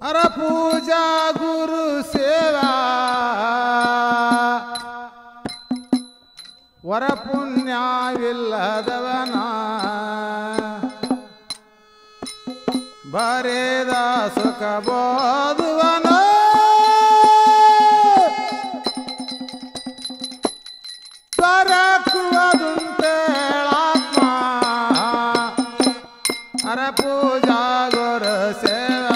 ಅರ ಪೂಜಾ ಗುರು ಸೇವಾ ವರ ಪುಣ್ಯವಿಲ್ಲದವನ ಬರೇದ ಸುಖ ಬೋದುವನ ದೊರಕುವುದುಂಟೇಳಾತ್ಮ ಅರ ಪೂಜಾ ಗುರು ಸೇವಾ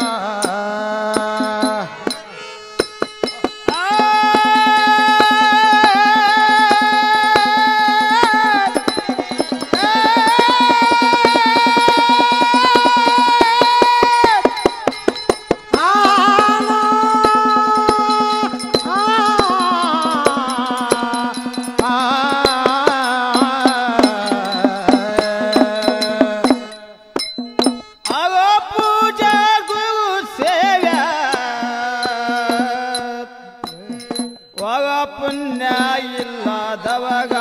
ಅವ ಪೂಜಾ ಗುರು ಸೇವ್ಯ ಒಗ ಪುಣ್ಯ ಇಲ್ಲದವಗ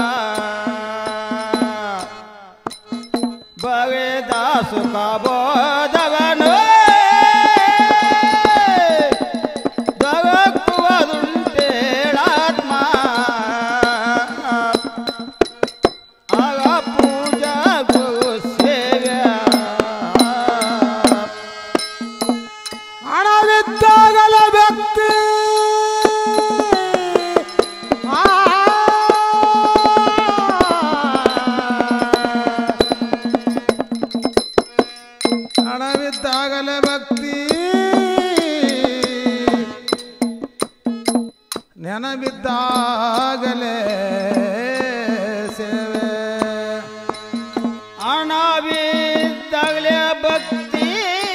ಬಗೆದ ಸುಖ ಬೋಧವನು ದೊರಕುವುದುಂಟೇಳಾತ್ಮ ಆಗ ಪೂಜಾ ಗುರು ಸೇವ್ಯ ಹಣವಿದ್ದಾಗಲ ವ್ಯಕ್ತಿ ಆ. ಹಣವಿದ್ದಾಗಲ ಭಕ್ತಿ ನೆನಬಿದ್ದಾಗಲೇ ಸೇವೆ ಹಣವಿದ್ದಾಗಲೇ ಭಕ್ತಿ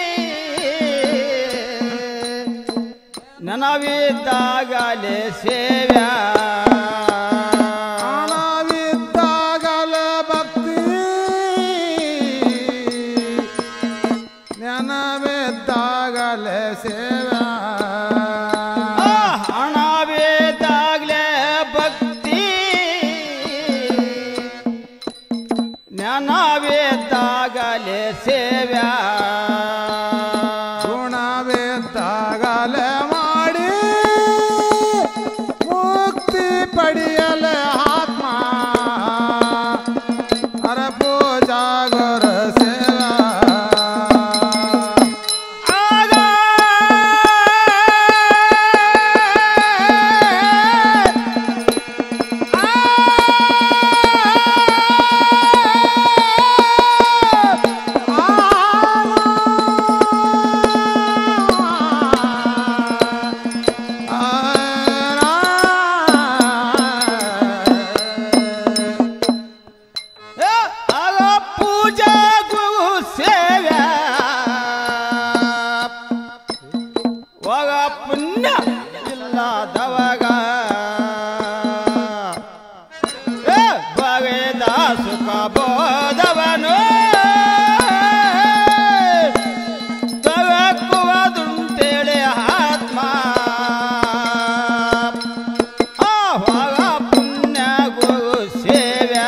ನನವಿದ್ದಾಗಲೇ ಸೇವ್ಯ ಹಣವಿದ್ದಾಗಲ ಭಕ್ತಿ ನೆನವಿದ್ದಾಗಲೇ ಸೇವೆ ಆ, ಹಣವಿದ್ದಾಗಲೇ ಭಕ್ತಿ ನನವಿದ್ದಾಗಲೇ ಸೇವ್ಯ ಗುಣವಿದ್ದಾಗಲೇ ಮಾಡಿ ಮುಕ್ತಿ ಪಡೆಯಲೆ ಆತ್ಮ ಅರ ಪೂಜಾ ಗುರು ಸೇವಾ ಆಗ ಆಗ ಪೂಜಾ ಗುರು ಸೇವ್ಯ ಒಗ ಪುಣ್ಯ ಇಲ್ಲದವಗ ಏ, ಬಗೆದ ಸುಖ ಬೋಧವನು ತಗಕ್ಕುವುದುಂಟೇಳೆ ಆತ್ಮ ಆವಾಗ ಪುಣ್ಯ ಗುರು ಸೇವ್ಯ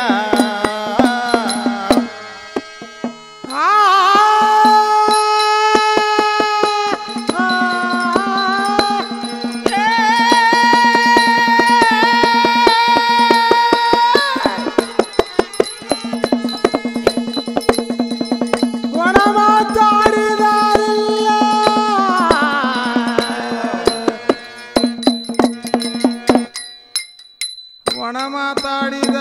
ಒಣ ಮಾತಾಡಿದಾರಿಲ್ಲ ಒಣ ಮಾತಾಡಿದ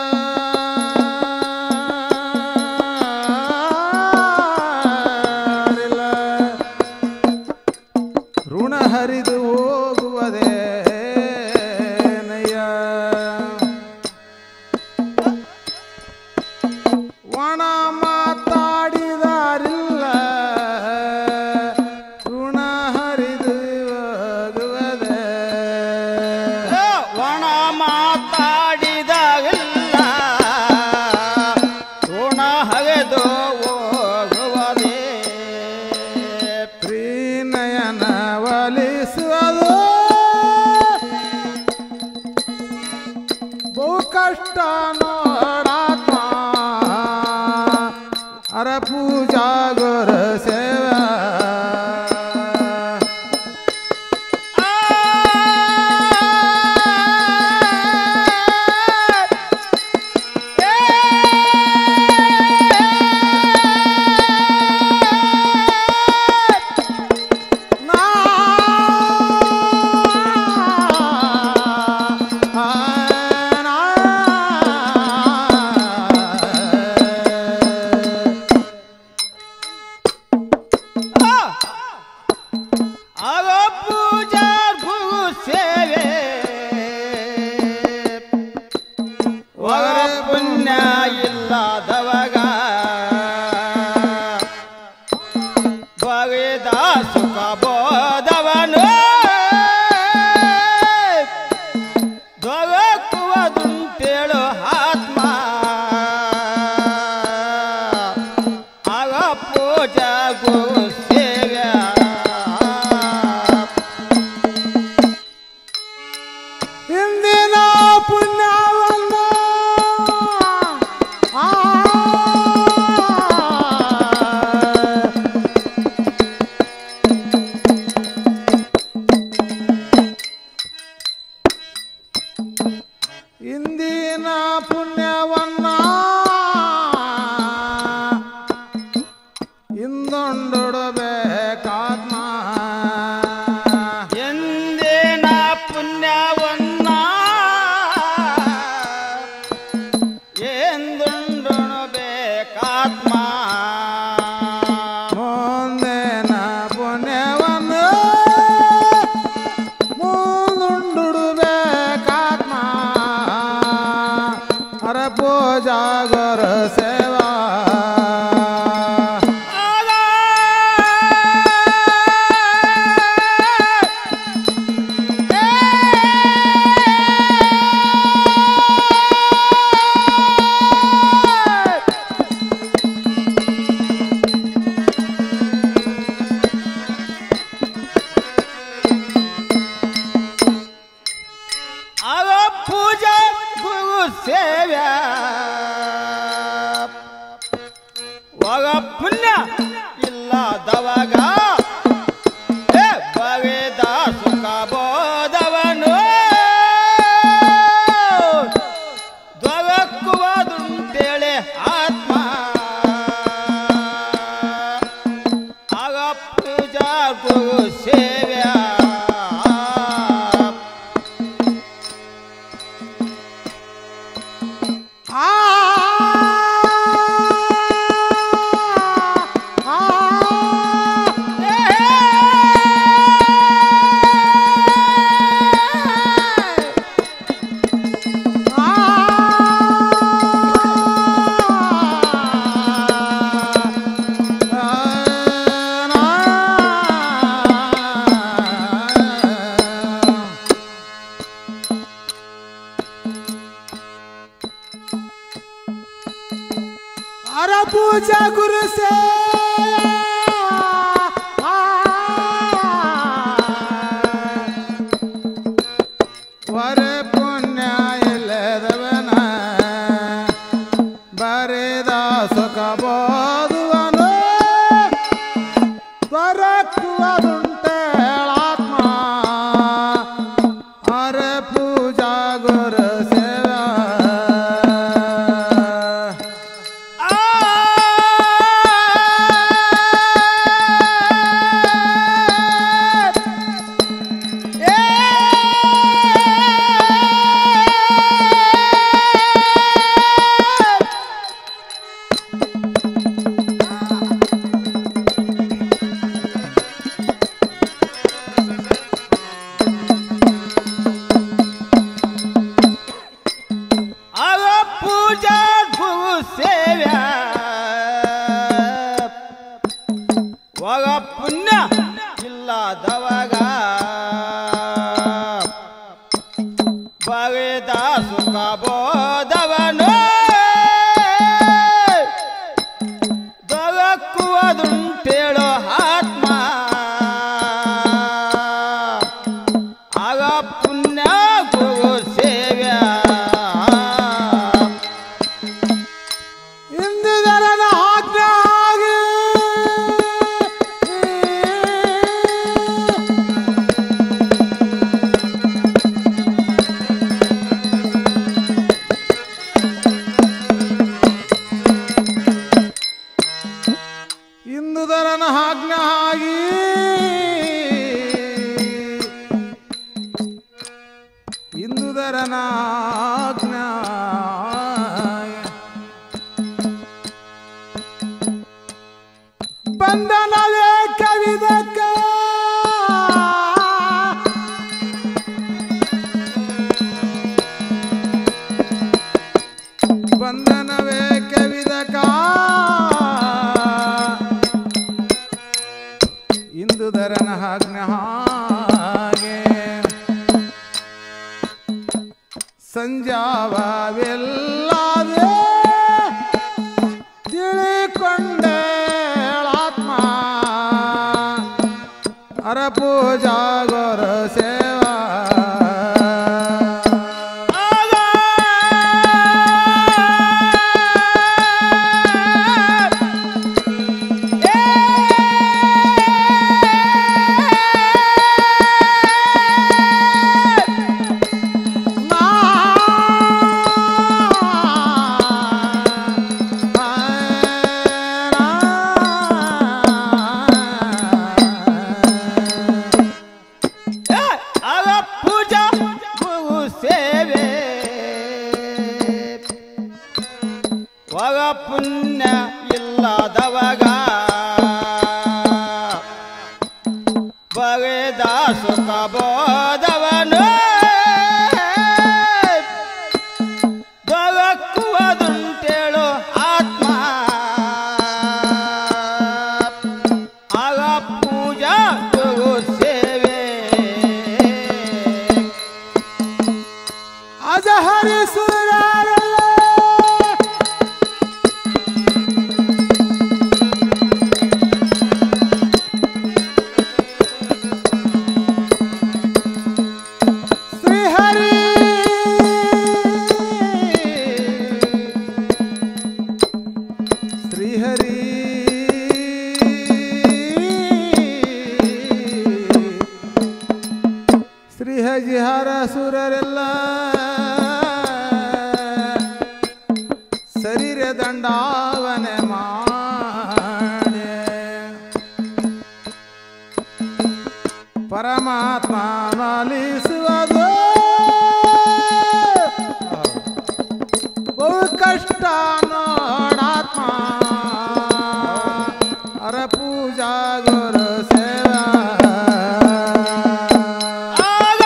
ಋಣ ಹರಿದು ಹೋಗುವುದೇ ನಯ್ಯ ಒಣ ಮಾತಾಡಿದಾರಿಲ್ಲ ಋಣ ಹರಿದು ಹೋಗುವುದೇ ಒಣ ಮಾತಾಡಿದಾಗಲ್ಲ ಋಣ ಹಗೆದು ಹೋಗುವುದೇ ಪ್ರೀನಯನ ಒಲಿಸುವುದು ಬಹು ಕಷ್ಟ ನೋಡಾತ್ಮ ಅರ ಪೂಜಾ ಗುರು ಸೇವಾ ಸುಖ ಬೋಧವನು ದೊರಕುವುದುಂಟೇಳು ಆತ್ಮ ಆಗ ಪೂಜಾ ಗುರು ಸೇವ್ಯ ಇಂದಿನ ಪುಣ್ಯವನ್ನು ಆ ಇಂದಿನ ಪುಣ್ಯವನ್ನ ಇಂದೊಂಡೊಡಬೇಕಾತ್ಮ ಎಂದಿನ ಪುಣ್ಯವನ್ನ ಎಂದುಂಡುಣು ಬೇಕಾತ್ಮ ಮುಂದಿನ ಪುಣ್ಯವನ್ನು ಮುಂದುಂಡುಡಬೇಕಾತ್ಮ ಹರ ಪೂಜಾ ಗುರು ಸೇವಾ ಆಗ ಆಗ ಪೂಜಾ ಗುರು ಸೇವ್ಯ ವಾಗ ಪುಣ್ಯ ಇಲ್ಲದವಾಗ ಏ ಭವೇದ ಸುಖ ಬೋಧವನು ದೊರಕುವುದುಂಟೇಳೆ ಆತ್ಮ ಆಗ ಪೂಜಾ ಗುರು ಸೇವ್ಯ ಆ ಆ ಅರ ಪೂಜಾ ಗುರು ಸೇ ವರ ಪುಣ್ಯ ಇಲ್ಲದವನ ಬರೆದ ಸುಖ ಬೋದುವನು ದೊರಕುವುದುಂಟೇಳಾತ್ಮ ಅರ ಪೂಜಾ ಗುರು ಸೇವಾ ಆಗ ಪೂಜಾ ಗುರು ಸೇವ್ಯ ವಾಗ ಪುಣ್ಯ ಇಲ್ಲದವಾಗ ಭವೇದ ಸುಖ ಬೋಧವನು ದೊರಕುವುದುಂಟೇಳು ಆತ್ಮ ಆಗ ಪುಣ್ಯ ಗುರು ಸೇವ್ಯ ಇಂದಿದರನ ಆಜ್ಞಾಗಿ ಇಂದ್ರನ ಆಜ್ಞೆ ಹಾಗೆ ಸಂಜಾವವಿಲ್ಲದೆ ತಿಳಿಕೊಂಡೆ ಆತ್ಮ ಅರ ಪೂಜಾ ಗುರು ಸೇವಾ ಆಗ ಪೂಜಾ ಗುರು ಸೇವೆ ಒಗ ಪುಣ್ಯ ಇಲ್ಲದವಗ ಬಗೆದ ಸುಖ ಬೋಧವನು ದೊರಕುವುದುಂಟೇಳು ಆತ್ಮ ಆಗ ಪೂಜಾ ಗುರು ಸೇವೆ ಅಜ ಹರಿಸುರಾರಲ್ಲ ಶ್ರೀಹರಿ ಶ್ರೀಹರಿ ಶ್ರೀಹಜಿಹಾರ ಸುರರೆಲ್ಲ ಶರೀರ ದಂಡಾವನೆ ಮಾಡಿ ಪರಮಾತ್ಮ ಮಾಲಿಸುವುದು ಬಹು ಕಷ್ಟ ನೋಡಾತ್ಮ ಅರ ಪೂಜಾ ಗುರು ಸೇವಾ ಆಗ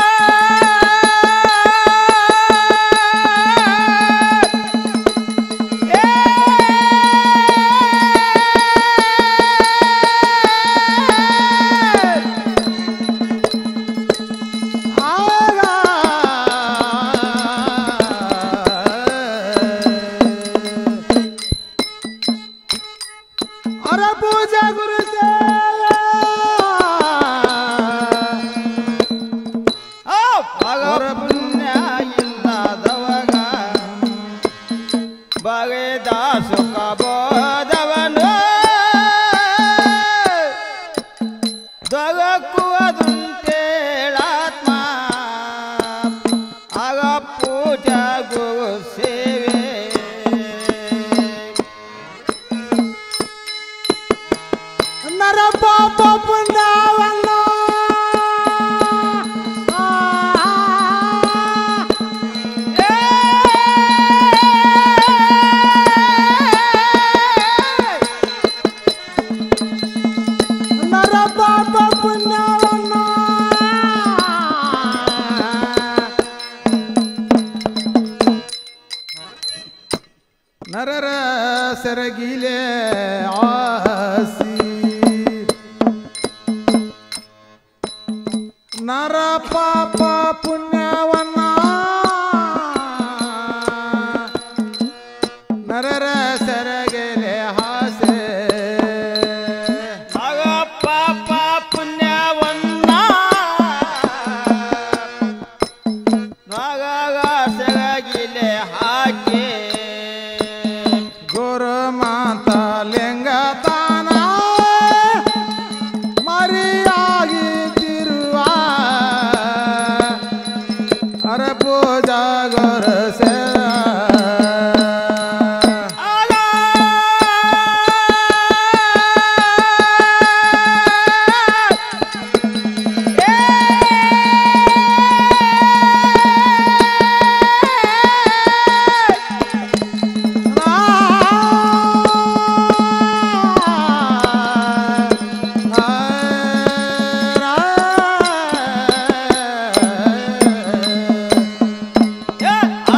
ಆಗ ಅರ ಪೂಜಾ ಗುರು ಸೇವಾ ಆ ಭಗ ಪುಣ್ಯ ಇಲ್ಲದವಗ ಬಗೆದ ಸುಖ ಬೋಧವನು ದೊರಕುವುದುಂಟೇಳಾತ್ಮ ಆಗ ಪೂಜಾ ಗುರು ಸೇವೆ ನರ ಪಾಪ ಪುಣ್ಯವನ್ನ ನರ ಪಾಪ ಪುಣ್ಯವನ್ನ ನರರ ಸೆರಗಿಲೆ ಆಸಿ ನರ ಪಾಪ ಪುಣ್ಯವನ್ನ ನರರ ಸೆರಗಿಲೆ ಹಾಸೆ ಆಗ ಪಾಪ ಪುಣ್ಯವನ್ನ ನಾಗಾಗ ಸೆರಗಿಲೆ ಹಾಕಿ ಗುರು ಮಾತ ಲಿಂಗ ತಾನ ಮರಿಯಾಗಿ ತಿರುವ ಅರ ಪೂಜಾ ಗುರು ಸೇವಾ ಆಗ ಏ,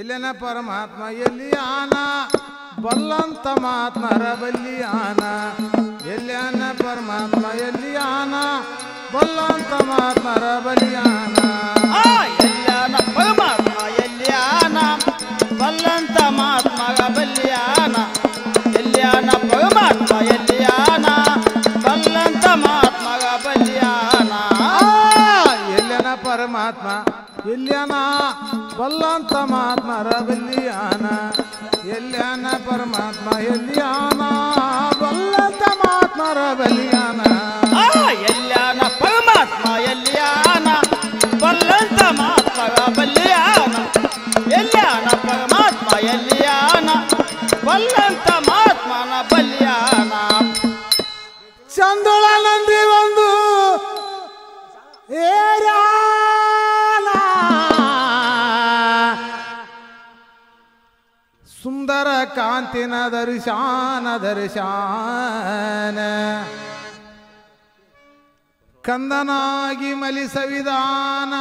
ಎಲ್ಲನ ಪರಮಾತ್ಮ ಎಲ್ಲಿಯಾನ ಬಲ್ಲಂತ ಮಾತ್ಮರ ಬಲ್ಲಿಯಾನ ಎಲ್ಲಿಯಾನ ಪರಮಾತ್ಮ ಎಲ್ಲಿಯಾನ ಬಲ್ಲಂತ ಮಾತ್ಮರ ಬಲಿಯಾನ ಆ ಎಲ್ಲಾನ ಪರಮಾತ್ಮ ಎಲ್ಲಿಯಾನ ಬಲ್ಲಂತ ಮಹಾತ್ಮಗ ಬಲ್ಲಿಯಾನ ಎಲ್ಲಿಯಾನ ಪರಮಾತ್ಮ ಎಲ್ಲಿಯಾನ ಬಲ್ಲಂತ ಮಹಾತ್ಮಗ ಬಲ್ಲಿಯಾನ ಎಲ್ಲನ ಪರಮಾತ್ಮ ಎಲ್ಲಿಯಾನ ಬಲ್ಲಂತ ಮಾತ್ಮರ ಬಲ್ಲಿಯಾನ ಎಲ್ಲಿಯಾನ ಪರಮಾತ್ಮ ಎಲ್ಲಿಯಾನ ಬಲ್ಲಂತ ಮಾತ್ಮರ ಬಲಿಯಾನ ಆ ಎಲ್ಲಿಯಾನ ಪರಮಾತ್ಮ ಎಲ್ಲಿಯಾನ ಬಲ್ಲಂತ ಮಹಾತ್ಮಗ ಬಲ್ಲಿಯಾನ ಎಲ್ಲಿಯಾನ ಪರಮಾತ್ಮ ಎಲ್ಲಿಯಾನ ಬಲ್ಲಂತ ಮಹಾತ್ಮನ ಬಲ್ಲಿಯಾನ ಚಂದುಳ ನಂದಿ ಒಂದು ಏರ್ಯಾನ ಸುಂದರ ಕಾಂತಿನ ದರ್ಶಾನ ದರ್ಶಾನ ಕಂದನಾಗಿ ಮಲಿಸವಿಧಾನ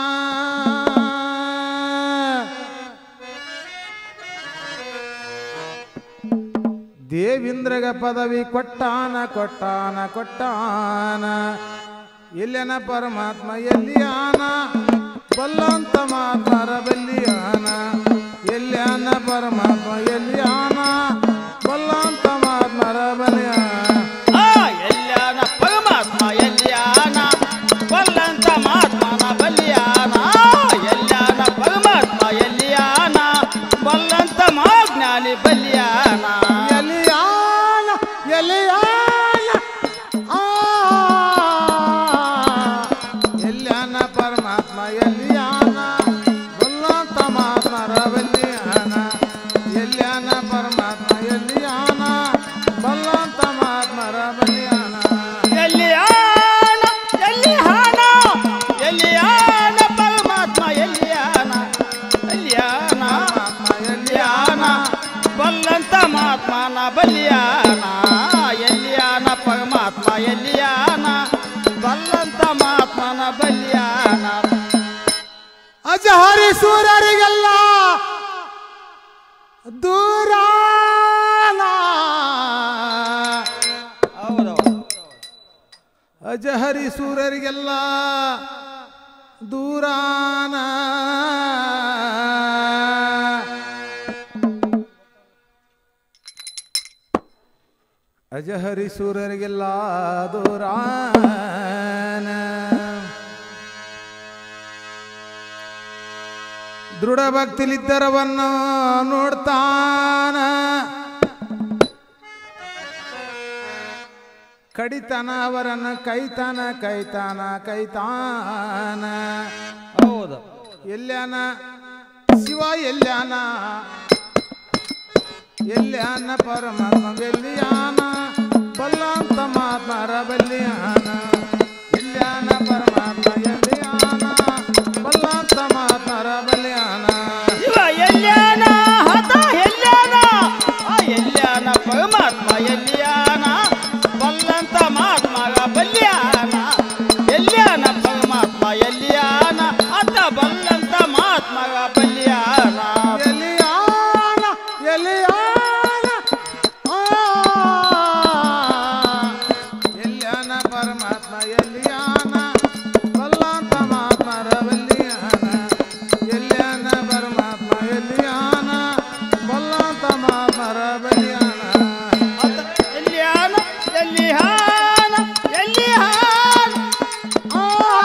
ದೇವಿಂದ್ರಗ ಪದವಿ ಕೊಟ್ಟಾನ ಕೊಟ್ಟಾನ ಕೊಟ್ಟಾನ ಎಲ್ಲನ ಪರಮಾತ್ಮ ಎಲ್ಲಿಯಾನ ಬಲ್ಲಂತ ಮಾತ್ಮರ ಬಲ್ಲಿಯಾನ ಎಲ್ಲಿಯಾನ ಪರಮಾತ್ಮ ಎಲ್ಲಿಯಾನ ಬಲ್ಲಂತ ಮಾತ್ಮರ ಬಲಿಯಾನ ಆ ಎಲ್ಲಿಯಾನ ಪರಮಾತ್ಮ ಎಲ್ಲಿಯಾನ ಬಲ್ಲಂತ ಮಹಾತ್ಮನ ಬಲ್ಲಿಯಾನ ಎಲ್ಲಿಯಾನ ಪರಮಾತ್ಮ ಎಲ್ಲಿಯಾನ ಬಲ್ಲಂತ ಮಹಾಜ್ಞಾನಿ ಬಲ್ಲಿಯಾನ ಎಲಿಯಾನ ಎಲಿಯಾನ ಆ ಎಲ್ಯಾನ ಪರಮಾತ್ಮ ಎಲಿಯಾನ ಬಲ್ಲಂತ ಮಾತ್ಮರ ಬಲ್ಲಿಯಾನ ಎಲ್ಯಾನ ಪರಮಾತ್ಮ ಎಲಿಯಾನ ಬಲ್ಲಂತ ಮಾತ್ಮರ ಬಲ್ಲಿಯಾನ ಎಲ್ಲಿಯಾನ ಎಲ್ಲಿಯಾನ ಎಲ್ಲಿಯಾನ ಪರಮಾತ್ಮ ಎಲ್ಲಿಯಾನ ಎಲ್ಲಿಯಾನ ಪರಮಾತ್ಮ ಎಲ್ಲಿಯಾನ ಬಲ್ಲಂತ ಮಹಾತ್ಮನ ಬಲ್ಲಿಯಾನ ಎಲ್ಲಿಯಾನ ಪರಮಾತ್ಮ ಎಲ್ಲಿಯಾನ ಬಲ್ಲಂತ ಮಹಾತ್ಮನ ಬಲ್ಲಿಯಾನ ಅಜಹರಿ ಸೂರರಿಗೆಲ್ಲ ದೂರಾನ ಹೌದೌದು ಅಜಹರಿ ಸೂರರಿಗೆಲ್ಲ ದೂರಾನ ಅಜಹರಿ ಸೂರರಿಗೆಲ್ಲ ದೂರಾನ ದೃಢ ಭಕ್ತಿಲಿದ್ದರವನ್ನು ನೋಡ್ತಾನ ಕಡಿತನ ಅವರನ್ನು ಕೈತಾನ ಕೈತಾನ ಕೈತಾನ ಹೌದು ಎಲ್ಲ್ಯಾನ ಶಿವ ಎಲ್ಲ್ಯಾನ ಎಲ್ಲ್ಯಾನ ಪರಮಾತ್ಮ ಎಲ್ಲಿಯಾನ ಬಲ್ಲಂತ ಮಾತ್ಮರ ಬಲ್ಲಿಯಾನ ಎಲ್ಲ್ಯಾನ ಪರಮಾತ್ಮ ಎಲ್ಲಿಯಾನ ಬಲ್ಲಂತ ಮಾತ್ಮರ ಬಲ್ಲಿಯಾನ ಇವ ಎಲ್ಯಾನ ಹತ ಎಲ್ಯಾನ ಆ ಎಲ್ಯಾನ ಪರಮಾತ್ಮ ಎಲ್ಯಾನ ಬಲ್ಲಂತ ಮಹಾತ್ಮಗ ಬಲ್ಯಾನ ಎಲ್ಯಾನ ಪರಮಾತ್ಮ ಎಲ್ಯಾನ ಅತ ಬಲ್ಲಂತ ಮಹಾತ್ಮಗ ಬಲ್ಯಾನ ಎಲಿಯಾನ ಎಲಿಯಾನ ಆ ಎಲ್ಯಾನ ಪರಮಾತ್ಮ ಎಲಿಯಾನ ಬಲ್ಲಂತ ಮಾತ್ಮರ ಬಲ್ಲಿಯಾನ ಎಲ್ಯಾನ ಪರಮಾತ್ಮ ಎಲಿಯಾನ ಬಲ್ಲಂತ ಮಾತ್ಮರ ಬಲ್ಲಿಯಾನ ಅತ ಎಲ್ಯಾನ ಎಲ್ಲಿಹಾನ ಎಲ್ಲಿಹಾನ ಆ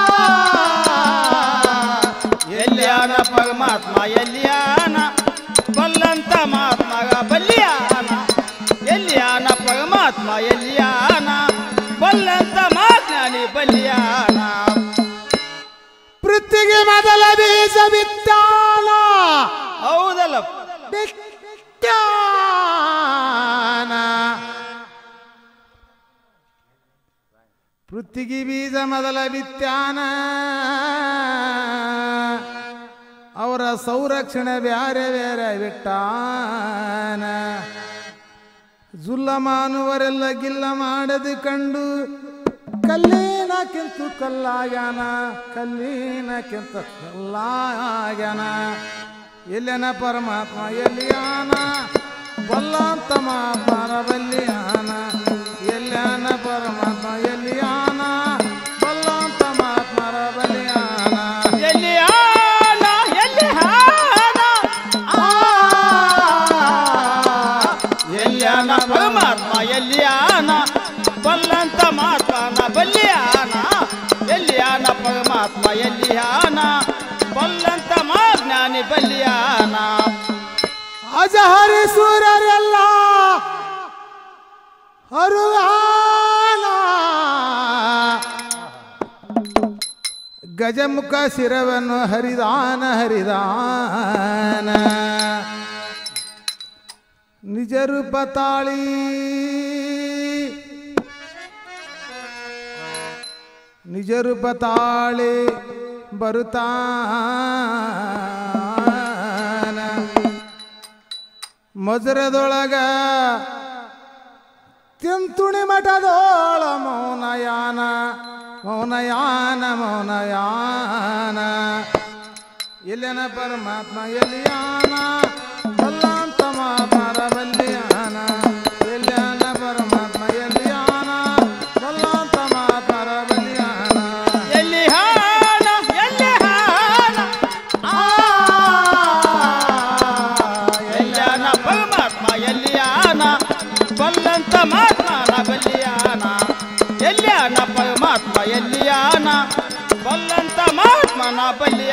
ಎಲ್ಯಾನ ಪರಮಾತ್ಮ ಎಲ್ಯಾನ ಬಲ್ಲಂತ ಮಹಾತ್ಮಗ ಬಲ್ಯಾನ ಎಲ್ಯಾನ ಪರಮಾತ್ಮ ಎಲ್ಯಾನ ಬಲ್ಲಂತ ಮಹಾಜ್ಞಾನಿ ಬಲ್ಯಾನ ಪೃಥ್ವಿಗೆ ಮೊದಲ ಬೀಜ ಬಿತ್ತಾನ ಹೌದಲ್ಲ ಬಿತ್ತಾನ ಪೃಥ್ವಿಗೆ ಬೀಜ ಮೊದಲ ಬಿತ್ತಾನ ಅವರ ಸಂರಕ್ಷಣೆ ಬ್ಯಾರೆ ಬೇರೆ ಬಿಟ್ಟಾನ ಜುಲ್ಲ ಮಾನುವರೆಲ್ಲ ಗಿಲ್ಲ ಮಾಡದು ಕಂಡು ಕಲ್ಲಿನಕ್ಕಿಂತ ಕಲ್ಲಾಗ್ಯಾನ ಕಲ್ಲಿನಕ್ಕಿಂತ ಕಲ್ಲಾಗ್ಯಾನ ಎಲ್ಲನ ಪರಮಾತ್ಮ ಎಲ್ಲಿಯಾನ ಬಲ್ಲಂತ ಮಾತ್ಮರ ಬಲ್ಲಿಯಾನ ಎಲ್ಲನ ಪರಮಾತ್ಮ ಎಲ್ಲಿಯಾನ ಬಲ್ಲಂತ ಮಾತ್ಮರ ಬಲ್ಲಿಯಾನ ಎಲ್ಲಿಯಾನ ಎಲ್ಲಿ ಹಾನ ಎಲ್ಲಿಯಾನ ಪರಮಾತ್ಮ ಎಲ್ಲಿಯಾನ ಬಲ್ಲಂತ ಮಾತ್ಮನ ಬಲ್ಲಿಯಾನ ಎಲ್ಲಿಯಾನ ಪರಮಾತ್ಮ ಎಲ್ಲಿಯಾನ ಬಲ್ಲಂತ ಮಾಜ್ಞಾನಿ ಬಲ್ಲಿಯಾನ ಅಜಹರಿ ಸೂರ್ಯರೆಲ್ಲ ಹರುವಾನ ಗಜಮುಖ ಶಿರವನ್ನು ಹರಿದಾನ ಹರಿದಾನ ನಿಜ ರೂಪ ತಾಳಿ ನಿಜ ರೂಪ ತಾಳಿ ಬರುತ್ತಾನ ಮಜರದೊಳಗ ತಿಂತುಣಿ ಮಠದೋಳ ಮೌನಯಾನ ಮೌನಯಾನ ಮೌನಯಾನ ಎಲ್ಲನ ಪರಮಾತ್ಮ ಎಲ್ಲಿಯಾನ ಬಲ್ಲಾಂತ ಮಾತಾರ ಬಲ್ಲಿಯಾನ ಎಲ್ಲನ ಪರಮಾತ್ಮ ಎಲ್ಲಿಯಾನ ಬಲ್ಲಾಂತ ಮಾತಾರ ಬಲ್ಲಿಯಾನ ಎಲ್ಲಿ ಹಾನ ಎಲ್ಲಿ ಹಾನ ಎಲ್ಲಿಯಾನ ಪರಮಾತ್ಮ ಎಲ್ಲಿಯಾನ ಬಲ್ಲಂತ ಮಾತ್ಮನ ಬಲ್ಲಿಯಾನ ಎಲ್ಲಿಯಾನ ಪರಮಾತ್ಮ ಎಲ್ಲಿಯಾನ ಬಲ್ಲಂತ ಮಾತ್ಮನ ಬಲ್ಲಿ